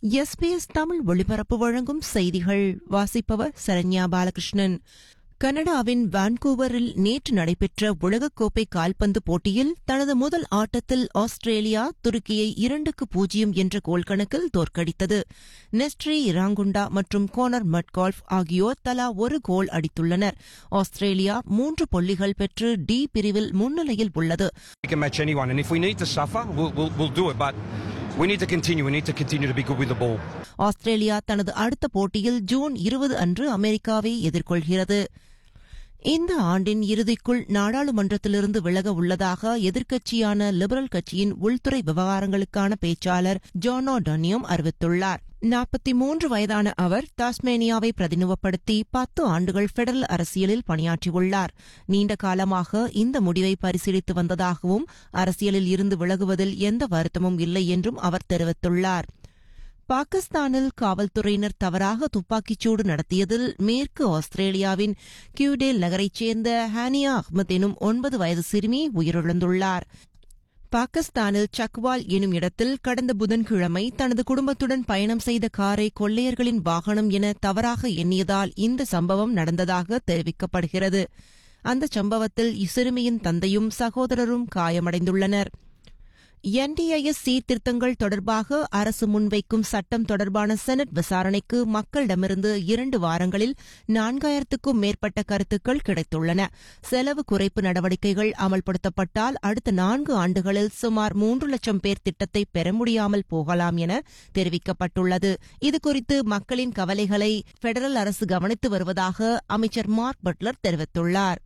SBS Tamil ஒளிபரப்பு வழங்கும் செய்திகள் வாசிப்பவர் சரண்யா பாலகிருஷ்ணன் கனடாவின் வான்கூவரில் நேற்று நடைபெற்ற உலகக்கோப்பை கால்பந்து போட்டியில் தனது முதல் ஆட்டத்தில் ஆஸ்திரேலியா துருக்கியை இரண்டுக்கு பூஜ்ஜியம் என்ற கோல் கணக்கில் தோற்கடித்தது நெஸ்ட்ரி இராங்குண்டா மற்றும் கோனர் மட்கால்ஃப் ஆகியோர் தலா ஒரு கோல் அடித்துள்ளனர் ஆஸ்திரேலியா மூன்று புள்ளிகள் பெற்று டி பிரிவில் முன்னிலையில் உள்ளது We can match anyone, and if we need to suffer, we'll, we'll, we'll do it. But we need to continue. We need to continue to be good with the ball. Australia தனது அடுத்த போட்டியில் June இருபது அன்று அமெரிக்காவை எதிர்கொள்கிறது இந்த ஆண்டின் இறுதிக்குள் நாடாளுமன்றத்திலிருந்து விலக உள்ளதாக எதிர்க்கட்சியான லிபரல் கட்சியின் உள்துறை விவகாரங்களுக்கான பேச்சாளர் ஜானோ டொனியம் அறிவித்துள்ளார் நாற்பத்தி மூன்று வயதான அவர் டாஸ்மேனியாவை பிரதிநிதிப்படுத்தி பத்து ஆண்டுகள் பெடரல் அரசியலில் பணியாற்றியுள்ளார் நீண்ட காலமாக இந்த முடிவை பரிசீலித்து வந்ததாகவும் அரசியலில் இருந்து விலகுவதில் எந்த வருத்தமும் இல்லை என்றும் அவர் தெரிவித்துள்ளார் பாகிஸ்தானில் காவல்துறையினர் தவறாக துப்பாக்கிச்சூடு நடத்தியதில் மேற்கு ஆஸ்திரேலியாவின் கியூடேல் நகரைச் சேர்ந்த ஹானியா அஹ்மத் எனும் ஒன்பது வயது சிறுமி உயிரிழந்துள்ளார் பாகிஸ்தானில் சக்வால் எனும் இடத்தில் கடந்த புதன்கிழமை தனது குடும்பத்துடன் பயணம் செய்த காரை கொள்ளையர்களின் வாகனம் என தவறாக எண்ணியதால் இந்த சம்பவம் நடந்ததாக தெரிவிக்கப்படுகிறது அந்த சம்பவத்தில் இச்சிறுமியின் தந்தையும் சகோதரரும் காயமடைந்துள்ளனர் என்டிஐஎஸ் சீர்திருத்தங்கள் தொடர்பாக அரசு முன்வைக்கும் சட்டம் தொடர்பான செனட் விசாரணைக்கு மக்களிடமிருந்து இரண்டு வாரங்களில் நான்காயிரத்துக்கும் மேற்பட்ட கருத்துக்கள் கிடைத்துள்ளன செலவு குறைப்பு நடவடிக்கைகள் அமல்படுத்தப்பட்டால் அடுத்த நான்கு ஆண்டுகளில் சுமார் மூன்று லட்சம் பேர் திட்டத்தை பெற முடியாமல் போகலாம் என தெரிவிக்கப்பட்டுள்ளது இதுகுறித்து மக்களின் கவலைகளை பெடரல் அரசு கவனித்து வருவதாக அமைச்சர் மார்க் பட்லர் தெரிவித்துள்ளார்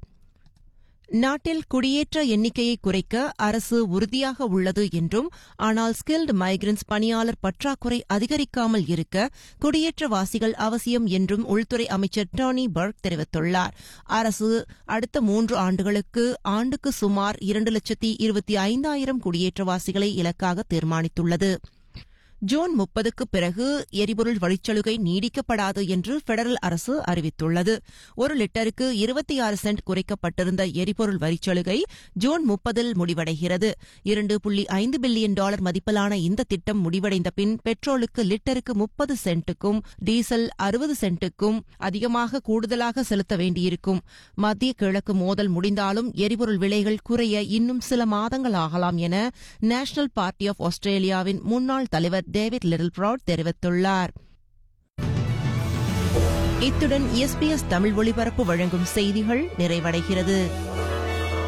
நாட்டில் குடியேற்ற எண்ணிக்கையை குறைக்க அரசு உறுதியாக உள்ளது என்றும் ஆனால் ஸ்கில்டு மைக்ரன்ஸ் பணியாளர் பற்றாக்குறை அதிகரிக்காமல் இருக்க குடியேற்றவாசிகள் அவசியம் என்றும் உள்துறை அமைச்சர் டோனி பர்க் தெரிவித்துள்ளார் அரசு அடுத்த மூன்று ஆண்டுகளுக்கு ஆண்டுக்கு சுமார் இரண்டு லட்சத்தி இருபத்தி ஐந்தாயிரம் குடியேற்றவாசிகளை இலக்காக தீர்மானித்துள்ளது ஜூன் முப்பதுக்கு பிறகு எரிபொருள் வழிச்சலுகை நீடிக்கப்படாது என்று பெடரல் அரசு அறிவித்துள்ளது ஒரு லிட்டருக்கு இருபத்தி ஆறு சென்ட் குறைக்கப்பட்டிருந்த எரிபொருள் வரிச்சலுகை ஜூன் முப்பதில் முடிவடைகிறது இரண்டு புள்ளி ஐந்து பில்லியன் டாலர் மதிப்பிலான இந்த திட்டம் முடிவடைந்த பின் பெட்ரோலுக்கு லிட்டருக்கு முப்பது சென்ட்டுக்கும் டீசல் அறுபது சென்ட்டுக்கும் அதிகமாக கூடுதலாக செலுத்த வேண்டியிருக்கும் மத்திய கிழக்கு மோதல் முடிந்தாலும் எரிபொருள் விலைகள் குறைய இன்னும் சில மாதங்கள் ஆகலாம் என நேஷனல் பார்ட்டி ஆஃப் ஆஸ்திரேலியாவின் முன்னாள் தலைவர் டேவிட் லிட்டில் ப்ரவுட் தெரிவித்துள்ளார் இத்துடன் எஸ்பிஎஸ் தமிழ் ஒளிபரப்பு வழங்கும் செய்திகள் நிறைவடைகிறது